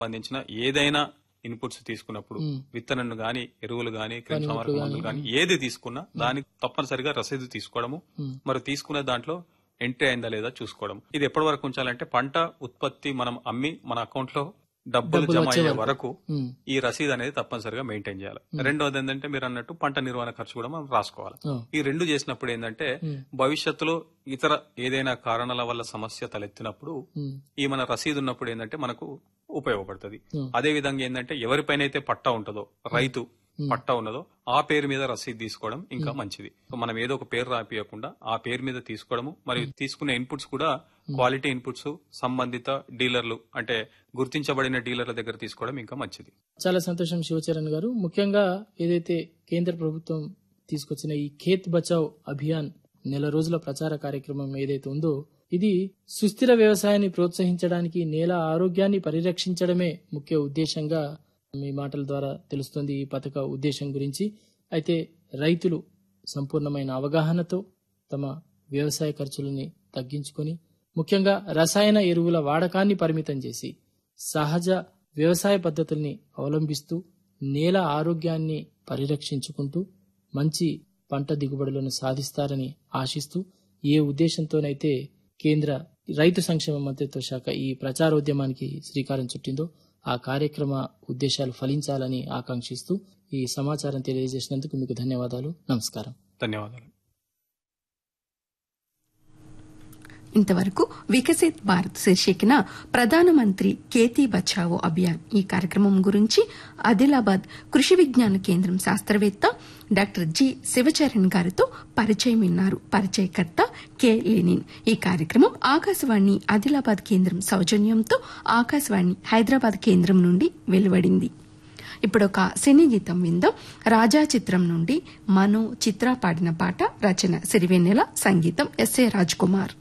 సంబంధించిన ఏదైనా ఇన్పుట్స్ తీసుకున్నప్పుడు మ్మ్. విత్తనం గాని ఎరువులు గాని పనిముట్లు క్రిమిసంహారక గాని, మందులు గాని ఏది తీసుకున్నా దానికి తప్పనిసరిగా రసీదు తీసుకోవడము మ్మ్. మరి తీసుకునే దాంట్లో ఎంట్రీ అయిందా లేదా చూసుకోవడం ఇది ఎప్పటి వరకు ఉంచాలంటే పంట ఉత్పత్తి మనం అమ్మి మన అకౌంట్ లో డబ్బులు డబ్బులు జమ వచ్చే అయ్యే వరకు. వరకు మ్మ్. ఈ రసీదు అనేది తప్పనిసరిగా మెయింటైన్ చేయాలి రెండవది ఏంటంటే మీరు అన్నట్టు పంట నిర్వహణ ఖర్చు కూడా మనం రాసుకోవాలి ఆ. ఈ రెండు చేసినప్పుడు ఏంటంటే మ్మ్. భవిష్యత్తులో ఇతర ఏదైనా కారణాల వల్ల సమస్య తలెత్తినప్పుడు మ్మ్. ఈ మన రసీదు ఉన్నప్పుడు ఏంటంటే మనకు ఉపయోగపడుతుంది మ్మ్. అదే విధంగా ఏంటంటే ఎవరిపైన అయితే పట్టా ఉంటుందో రైతు పట్టా ఉన్నదో ఆ పేరు మీద రసీదు తీసుకోవడం ఇంకా మంచిది సో మనం ఏదో ఒక పేరు రాపియకుండా ఆ పేరు మీద తీసుకోవడము మరియు తీసుకునే ఇన్పుట్స్ కూడా క్వాలిటీ ఇన్పుట్స్ సంబంధిత డీలర్లు అంటే గుర్తించబడిన డీలర్ల దగ్గర తీసుకోవడం ఇంకా మంచిది చాలా సంతోషం శివచరణ్ గారు ముఖ్యంగా ఏదైతే కేంద్ర ప్రభుత్వం తీసుకొచ్చిన ఈ ఖేత్ బచావ్ అభియాన్ నెల రోజుల ప్రచార కార్యక్రమం ఏదైతే ఉందో ఇది సుస్థిర వ్యవసాయాన్ని ప్రోత్సహించడానికి నేల ఆరోగ్యాన్ని పరిరక్షించడమే ముఖ్య ఉద్దేశంగా మీ మాటల ద్వారా తెలుస్తుంది ఈ పథక ఉద్దేశం గురించి అయితే రైతులు సంపూర్ణమైన అవగాహనతో తమ వ్యవసాయ ఖర్చులని తగ్గించుకొని ముఖ్యంగా రసాయన ఎరువుల వాడకాన్ని పరిమితం చేసి సహజ వ్యవసాయ పద్ధతుల్ని అవలంబిస్తూ నేల ఆరోగ్యాన్ని పరిరక్షించుకుంటూ మంచి పంట దిగుబడులను సాధిస్తారని ఆశిస్తూ ఏ ఉద్దేశంతోనైతే కేంద్ర రైతు సంక్షేమ మంత్రిత్వ శాఖ ఈ ప్రచారోద్యమానికి శ్రీకారం చుట్టిందో ఆ కార్యక్రమ ఉద్దేశాలు ఫలించాలని ఆకాంక్షిస్తూ ఈ సమాచారం తెలియజేసినందుకు మీకు ధన్యవాదాలు నమస్కారం ధన్యవాదాలు ఇంతవరకు వికసిత్ భారత్ శీర్షికన ప్రధానమంత్రి కేతీ బచావో అభియాన్ ఈ కార్యక్రమం గురించి ఆదిలాబాద్ కృషి విజ్ఞాన కేంద్రం శాస్త్రవేత్త డాక్టర్ జి శివచరణ్ గారితో పరిచయం విన్నారు పరిచయకర్త కె లెనిన్ ఈ కార్యక్రమం ఆకాశవాణి ఆదిలాబాద్ కేంద్రం సౌజన్యంతో ఆకాశవాణి హైదరాబాద్ కేంద్రం నుండి వెలువడింది ఇప్పుడు ఒక సినీ గీతం విందాం రాజా చిత్రం నుండి మను చిత్ర పాడిన పాట రచన సిరివెన్నెల సంగీతం ఎస్ఏ రాజ్ కుమార్